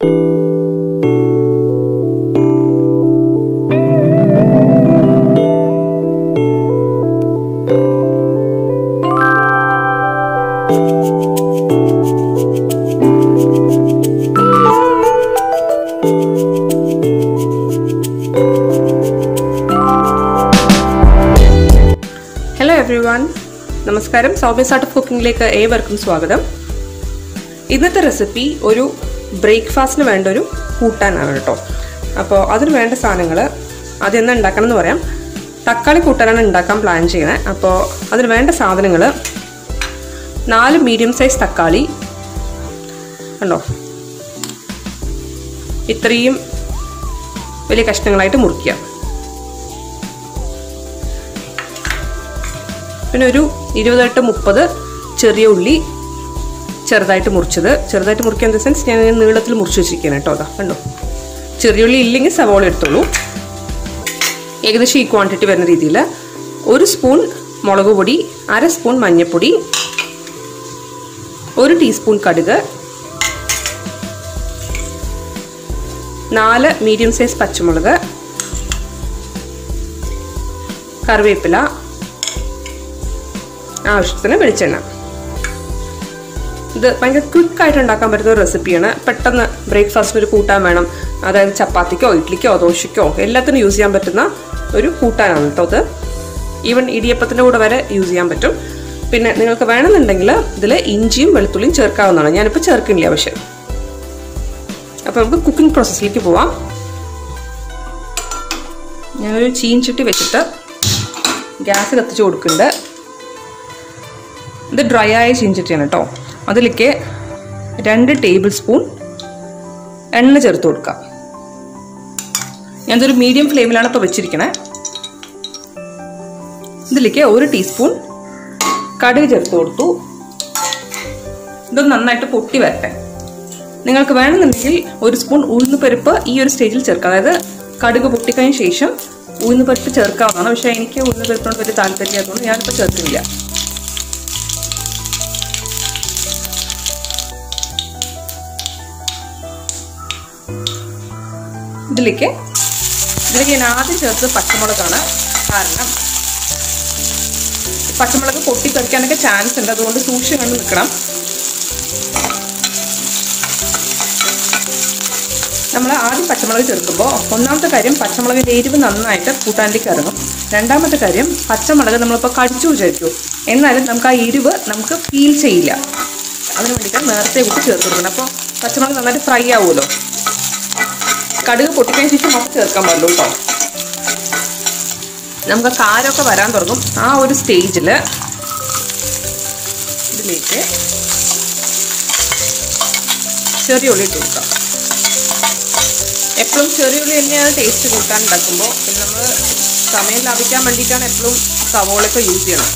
hello every one നമസ്കാരം സൗമ്യസ് art of കുക്കിങ്ങിലേക്ക് ഏവർക്കും സ്വാഗതം ഇന്നത്തെ റെസിപ്പി ഒരു ബ്രേക്ക്ഫാസ്റ്റിന് വേണ്ട ഒരു കൂട്ടാനാണ് കേട്ടോ അപ്പോൾ അതിന് വേണ്ട സാധനങ്ങൾ ആദ്യം എന്താ ഉണ്ടാക്കണം എന്ന് പറയാം തക്കാളി കൂട്ടാനാണ് ഉണ്ടാക്കാൻ പ്ലാൻ ചെയ്യുന്നത് അപ്പോൾ അതിന് വേണ്ട സാധനങ്ങൾ നാല് മീഡിയം സൈസ് തക്കാളി കണ്ടോ ഇത്രയും വലിയ കഷ്ണങ്ങളായിട്ട് മുറിക്കുക പിന്നെ ഒരു ഇരുപതെട്ട് മുപ്പത് ചെറിയ ഉള്ളി ചെറുതായിട്ട് മുറിച്ചത് ചെറുതായിട്ട് മുറിക്കുക ഇൻ ദ സെൻസ് ഞാൻ ഇങ്ങനെ നീളത്തിൽ മുറിച്ച് വെച്ചിരിക്കുകയാണ് കേട്ടോ അതാ കണ്ടോ ചെറിയ ഉള്ളി ഇല്ലെങ്കിൽ സവോള എടുത്തോളൂ ഏകദേശം ഈ ക്വാണ്ടിറ്റി വരുന്ന രീതിയിൽ ഒരു സ്പൂൺ മുളക് പൊടി അര സ്പൂൺ മഞ്ഞൾപ്പൊടി ഒരു ടീസ്പൂൺ കടുക് നാല് മീഡിയം സൈസ് പച്ചമുളക് കറിവേപ്പില ആവശ്യത്തിന് വെളിച്ചെണ്ണ ഇത് ഭയങ്കര ക്വിക്കായിട്ട് ഉണ്ടാക്കാൻ പറ്റുന്ന ഒരു റെസിപ്പിയാണ് പെട്ടെന്ന് ബ്രേക്ക്ഫാസ്റ്റിന് ഒരു കൂട്ടാൻ വേണം അതായത് ചപ്പാത്തിക്കോ ഇഡ്ലിക്കോ ദോശയ്ക്കോ എല്ലാത്തിനും യൂസ് ചെയ്യാൻ പറ്റുന്ന ഒരു കൂട്ടാനാണ് കേട്ടോ ഇത് ഈവൻ ഇടിയപ്പത്തിൻ്റെ കൂടെ വരെ യൂസ് ചെയ്യാൻ പറ്റും പിന്നെ നിങ്ങൾക്ക് വേണമെന്നുണ്ടെങ്കിൽ ഇതിൽ ഇഞ്ചിയും വെളുത്തുള്ളിയും ചേർക്കാവുന്നതാണ് ഞാനിപ്പോൾ ചേർക്കുന്നില്ല പക്ഷേ അപ്പോൾ നമുക്ക് കുക്കിംഗ് പ്രോസസ്സിലേക്ക് പോവാം ഞാനൊരു ചീൻചട്ടി വെച്ചിട്ട് ഗ്യാസ് കത്തിച്ച് കൊടുക്കുന്നുണ്ട് ഇത് ഡ്രൈ ആയ ചീഞ്ചട്ടിയാണ് കേട്ടോ അതിലേക്ക് രണ്ട് ടേബിൾ സ്പൂൺ എണ്ണ ചേർത്ത് കൊടുക്കാം ഞാനതൊരു മീഡിയം ഫ്ലെയിമിലാണ് ഇപ്പോൾ വെച്ചിരിക്കണേ ഇതിലേക്ക് ഒരു ടീസ്പൂൺ കടുക് ചേർത്ത് കൊടുത്തു ഇത് നന്നായിട്ട് പൊട്ടി വരട്ടെ നിങ്ങൾക്ക് വേണമെന്നുണ്ടെങ്കിൽ ഒരു സ്പൂൺ ഉഴുന്ന് പരിപ്പ് ഈ ഒരു സ്റ്റേജിൽ ചേർക്കാം അതായത് കടുക് പൊട്ടിക്കഴിഞ്ഞ ശേഷം ഉഴുന്ന് പരിപ്പ് ചേർക്കാവുന്നതാണ് പക്ഷേ എനിക്ക് ഉഴുന്ന് പരിപ്പിനോട് വലിയ താല്പര്യമായതുകൊണ്ട് ഞാനിപ്പോൾ ചേർക്കുന്നില്ല ഇതിലേക്ക് ഇതിലേക്ക് ഞാൻ ആദ്യം ചേർത്തത് പച്ചമുളകാണ് കാരണം പച്ചമുളക് പൊട്ടിത്തെറിക്കാനൊക്കെ ചാൻസ് ഉണ്ട് അതുകൊണ്ട് സൂക്ഷിച്ച് കണ്ട് നിൽക്കണം നമ്മൾ ആദ്യം പച്ചമുളക് ചേർക്കുമ്പോൾ ഒന്നാമത്തെ കാര്യം പച്ചമുളകിൻ്റെ എരിവ് നന്നായിട്ട് കൂട്ടാനിലേക്ക് ഇറങ്ങും രണ്ടാമത്തെ കാര്യം പച്ചമുളക് നമ്മളിപ്പോൾ കടിച്ചു വിചാരിക്കൂ എന്നാലും നമുക്ക് ആ എരിവ് നമുക്ക് ഫീൽ ചെയ്യില്ല അതിന് വേണ്ടിയിട്ട് നേരത്തെ വിട്ട് ചേർത്ത് കൊടുക്കണം അപ്പോൾ പച്ചമുളക് നന്നായിട്ട് ഫ്രൈ ആവുമല്ലോ കടുക് പൊട്ടിക്കഴിഞ്ഞ ശേഷം നമുക്ക് ചേർക്കാൻ പാടുള്ളൂ കേട്ടോ നമുക്ക് കാരമൊക്കെ വരാൻ തുടങ്ങും ആ ഒരു സ്റ്റേജിൽ ഇതിലേക്ക് ചെറിയ ഉള്ളി ഇട്ട് കൊടുക്കാം എപ്പോഴും ചെറിയ ഉള്ളി തന്നെയാണ് ടേസ്റ്റ് കൂട്ടാൻ ഉണ്ടാക്കുമ്പോൾ പിന്നെ നമ്മൾ സമയം ലാഭിക്കാൻ വേണ്ടിയിട്ടാണ് എപ്പോഴും സവോളൊക്കെ യൂസ് ചെയ്യണം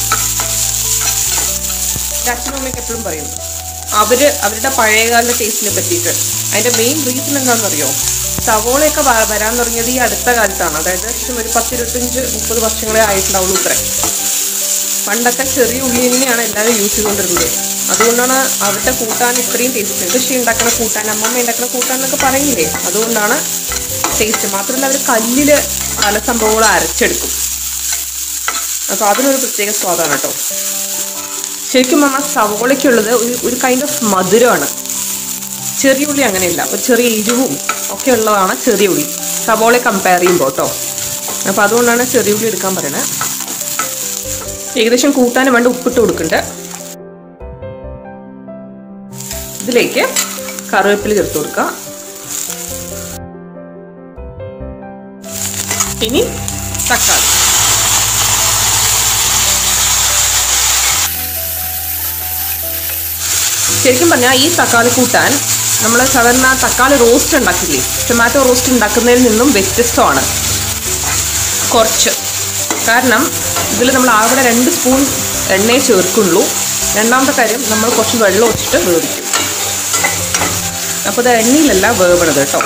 എൻ്റെ അച്ഛനമ്മയൊക്കെ എപ്പോഴും പറയും അവർ അവരുടെ പഴയകാല ടേസ്റ്റിനെ പറ്റിയിട്ട് അതിൻ്റെ മെയിൻ റീസൺ എന്താണെന്ന് അറിയോ സവോളയൊക്കെ വരാൻ തുടങ്ങിയത് ഈ അടുത്ത കാലത്താണ് അതായത് ഏകദേശം ഒരു പത്തിരുപത്തഞ്ച് മുപ്പത് വർഷങ്ങളെ ആയിട്ടുണ്ടാവുള്ളൂ ഇത്രേ പണ്ടൊക്കെ ചെറിയ ഉള്ളി തന്നെയാണ് എല്ലാവരും യൂസ് ചെയ്തുകൊണ്ടിരുന്നത് അതുകൊണ്ടാണ് അവരുടെ കൂട്ടാൻ ഇത്രയും ടേസ്റ്റ് കൃഷി ഉണ്ടാക്കുന്ന കൂട്ടാൻ അമ്മമ്മ ഉണ്ടാക്കുന്ന കൂട്ടാൻ എന്നൊക്കെ പറയില്ലേ അതുകൊണ്ടാണ് ടേസ്റ്റ് മാത്രമല്ല അവർ കല്ലിൽ പല സംഭവങ്ങളും അരച്ചെടുക്കും അപ്പോൾ അതിനൊരു പ്രത്യേക സ്വാദാണ് കേട്ടോ ശരിക്കും പറഞ്ഞാൽ സവോളയ്ക്കുള്ളത് ഒരു ഒരു കൈൻഡ് ഓഫ് മധുരമാണ് ചെറിയ ഉള്ളി അങ്ങനെയില്ല ഒരു ചെറിയ എരിവും ഒക്കെ ഉള്ളതാണ് ചെറിയ ഉള്ളി സവോളയെ കമ്പയർ ചെയ്യുമ്പോൾ കേട്ടോ അപ്പോൾ അതുകൊണ്ടാണ് ചെറിയ ഉള്ളി എടുക്കാൻ പറയണത് ഏകദേശം കൂട്ടാനും വേണ്ട ഉപ്പിട്ട് കൊടുക്കുന്നുണ്ട് ഇതിലേക്ക് കറിവേപ്പില ചേർത്ത് കൊടുക്കുക ഇനി തക്കാളി ശരിക്കും പറഞ്ഞാൽ ഈ തക്കാളി കൂട്ടാൻ നമ്മൾ സാധാരണ തക്കാളി റോസ്റ്റ് ഉണ്ടാക്കില്ലേ ടൊമാറ്റോ റോസ്റ്റ് ഉണ്ടാക്കുന്നതിൽ നിന്നും വ്യത്യസ്തമാണ് കുറച്ച് കാരണം ഇതിൽ നമ്മൾ ആകെ രണ്ട് സ്പൂൺ എണ്ണയെ ചേർക്കുള്ളൂ രണ്ടാമത്തെ കാര്യം നമ്മൾ കുറച്ച് വെള്ളം ഒഴിച്ചിട്ട് വേവിക്കും അപ്പോൾ ഇത് എണ്ണയിലല്ല വേവണത് കേട്ടോ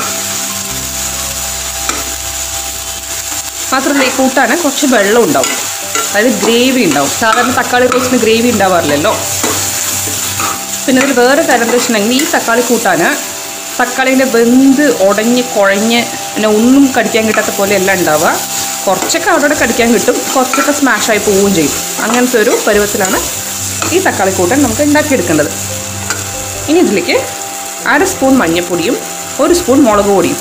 മാത്രമല്ല ഈ കൂട്ടാൻ കുറച്ച് വെള്ളം ഉണ്ടാവും അതായത് ഗ്രേവി ഉണ്ടാവും സാധാരണ തക്കാളി റോസ്റ്റിന് ഗ്രേവി ഉണ്ടാവാറില്ലല്ലോ പിന്നെ അതിൽ വേറെ കാര്യം എന്താ വെച്ചിട്ടുണ്ടെങ്കിൽ ഈ തക്കാളി കൂട്ടാൻ തക്കാളിൻ്റെ വെന്ത് ഉടഞ്ഞ് കുഴഞ്ഞ് പിന്നെ ഒന്നും കടിക്കാൻ കിട്ടാത്ത പോലെ എല്ലാം ഉണ്ടാവുക കുറച്ചൊക്കെ അവിടെ കടിക്കാൻ കിട്ടും കുറച്ചൊക്കെ സ്മാഷായി പോവുകയും ചെയ്യും അങ്ങനത്തെ ഒരു പരുവത്തിലാണ് ഈ തക്കാളി കൂട്ടൻ നമുക്ക് ഉണ്ടാക്കിയെടുക്കേണ്ടത് ഇനി ഇതിലേക്ക് അര സ്പൂൺ മഞ്ഞൾപ്പൊടിയും ഒരു സ്പൂൺ മുളക് പൊടിയും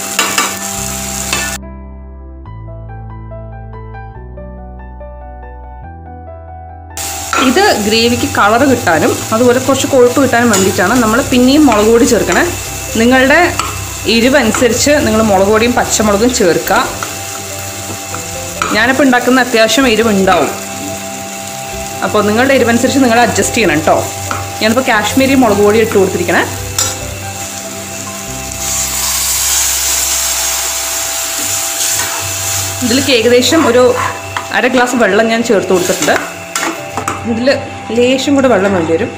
ഇത് ഗ്രേവിക്ക് കളർ കിട്ടാനും അതുപോലെ കുറച്ച് കൊഴുപ്പ് കിട്ടാനും വേണ്ടിയിട്ടാണ് നമ്മൾ പിന്നെയും മുളക് പൊടി ചേർക്കണേ നിങ്ങളുടെ എരിവനുസരിച്ച് നിങ്ങൾ മുളക് പൊടിയും പച്ചമുളകും ചേർക്കുക ഞാനിപ്പോൾ ഉണ്ടാക്കുന്ന അത്യാവശ്യം എരിവ് ഉണ്ടാവും അപ്പോൾ നിങ്ങളുടെ എരിവനുസരിച്ച് നിങ്ങൾ അഡ്ജസ്റ്റ് ചെയ്യണം കേട്ടോ ഞാനിപ്പോൾ കാശ്മീരി മുളക് പൊടി ഇട്ട് കൊടുത്തിരിക്കണേ ഇതിലേക്ക് ഏകദേശം ഒരു അര ഗ്ലാസ് വെള്ളം ഞാൻ ചേർത്ത് കൊടുത്തിട്ടുണ്ട് ഇതിൽ ലേശം കൂടെ വെള്ളം വേണ്ടി വരും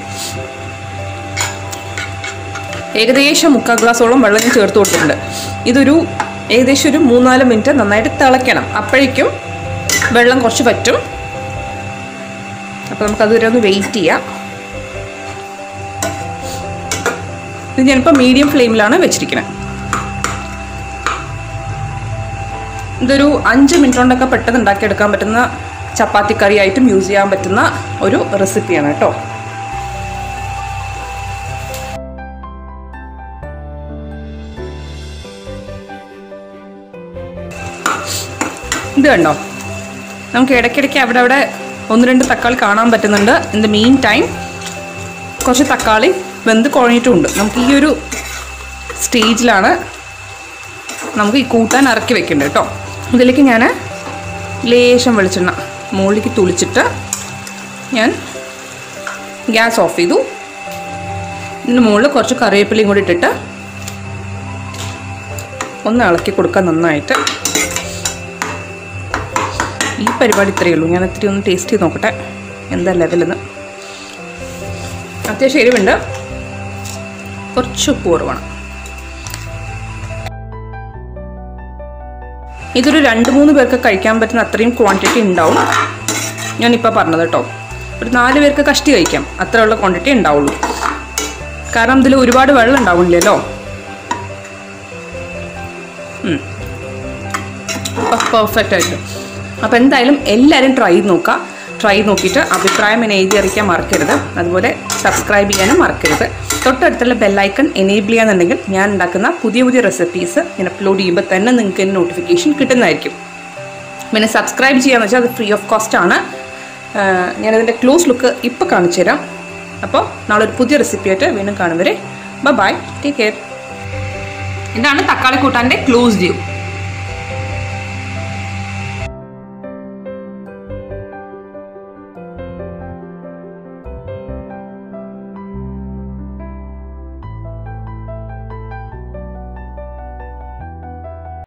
ഏകദേശം മുക്കാൽ ഗ്ലാസോളം വെള്ളം ഞാൻ ചേർത്ത് കൊടുത്തിട്ടുണ്ട് ഇതൊരു ഏകദേശം ഒരു മൂന്നാല് മിനിറ്റ് നന്നായിട്ട് തിളയ്ക്കണം അപ്പോഴേക്കും വെള്ളം കുറച്ച് പറ്റും അപ്പോൾ നമുക്ക് അതുവരെ ഒന്ന് വെയിറ്റ് ചെയ്യാം ഇത് ഞാനിപ്പോൾ മീഡിയം ഫ്ലെയിമിലാണ് വെച്ചിരിക്കുന്നത് ഇതൊരു അഞ്ച് മിനിറ്റ് കൊണ്ടൊക്കെ പെട്ടെന്ന് ഉണ്ടാക്കിയെടുക്കാൻ പറ്റുന്ന ചപ്പാത്തി കറി ആയിട്ടും യൂസ് ചെയ്യാൻ പറ്റുന്ന ഒരു റെസിപ്പിയാണ് കേട്ടോ ഇത് കണ്ടോ നമുക്ക് ഇടയ്ക്കിടയ്ക്ക് അവിടെ അവിടെ ഒന്ന് രണ്ട് തക്കാളി കാണാൻ പറ്റുന്നുണ്ട് ഇൻ ദ മെയിൻ ടൈം കുറച്ച് തക്കാളി വെന്ത് കുഴഞ്ഞിട്ടുമുണ്ട് നമുക്ക് ഈ ഒരു സ്റ്റേജിലാണ് നമുക്ക് ഈ കൂട്ടാൻ ഇറക്കി വെക്കേണ്ടത് കേട്ടോ ഇതിലേക്ക് ഞാൻ ലേശം വെളിച്ചെണ്ണ മുകളിലേക്ക് തുളിച്ചിട്ട് ഞാൻ ഗ്യാസ് ഓഫ് ചെയ്തു ഇതിന് മുകളിൽ കുറച്ച് കറിവേപ്പിലയും കൂടി ഇട്ടിട്ട് ഒന്ന് ഇളക്കി കൊടുക്കാൻ നന്നായിട്ട് ഈ പരിപാടി ഇത്രയേ ഉള്ളൂ ഞാൻ ഇത്തിരി ഒന്ന് ടേസ്റ്റ് ചെയ്ത് നോക്കട്ടെ എന്താ ലെവലെന്ന് അത്യാവശ്യം എരിവുണ്ട് കുറച്ച് ഉപ്പ് കുറവാണ് ഇതൊരു രണ്ട് മൂന്ന് പേർക്ക് കഴിക്കാൻ പറ്റുന്ന അത്രയും ക്വാണ്ടിറ്റി ഉണ്ടാവും ഞാനിപ്പോൾ പറഞ്ഞത് കേട്ടോ ഒരു നാല് പേർക്ക് കഷ്ടി കഴിക്കാം അത്രയുള്ള ക്വാണ്ടിറ്റി ഉണ്ടാവുള്ളൂ കാരണം ഇതിൽ ഒരുപാട് വെള്ളം ഉണ്ടാവില്ലല്ലോ പെർഫെക്റ്റ് ആയിട്ട് അപ്പോൾ എന്തായാലും എല്ലാവരും ട്രൈ ചെയ്ത് നോക്കുക ട്രൈ നോക്കിയിട്ട് അഭിപ്രായം എന്നെ എഴുതി അറിയിക്കാൻ മറക്കരുത് അതുപോലെ സബ്സ്ക്രൈബ് ചെയ്യാനും മറക്കരുത് തൊട്ടടുത്തുള്ള ബെല്ലൈക്കൺ എനേബിൾ ചെയ്യാന്നുണ്ടെങ്കിൽ ഞാൻ ഉണ്ടാക്കുന്ന പുതിയ പുതിയ റെസിപ്പീസ് ഞാൻ അപ്ലോഡ് ചെയ്യുമ്പോൾ തന്നെ നിങ്ങൾക്ക് നോട്ടിഫിക്കേഷൻ കിട്ടുന്നതായിരിക്കും പിന്നെ സബ്സ്ക്രൈബ് ചെയ്യാന്ന് വെച്ചാൽ അത് ഫ്രീ ഓഫ് കോസ്റ്റ് ആണ് ആഹ് ഞാനതിൻ്റെ ക്ലോസ് ലുക്ക് ഇപ്പോൾ കാണിച്ചു തരാം അപ്പോൾ നാളെ ഒരു പുതിയ റെസിപ്പിയായിട്ട് വീണ്ടും കാണും വരെ ബൈ ടേക്ക് കെയർ ഇതാണ് തക്കാളി കൂട്ടാൻ്റെ ക്ലോസ് വ്യൂ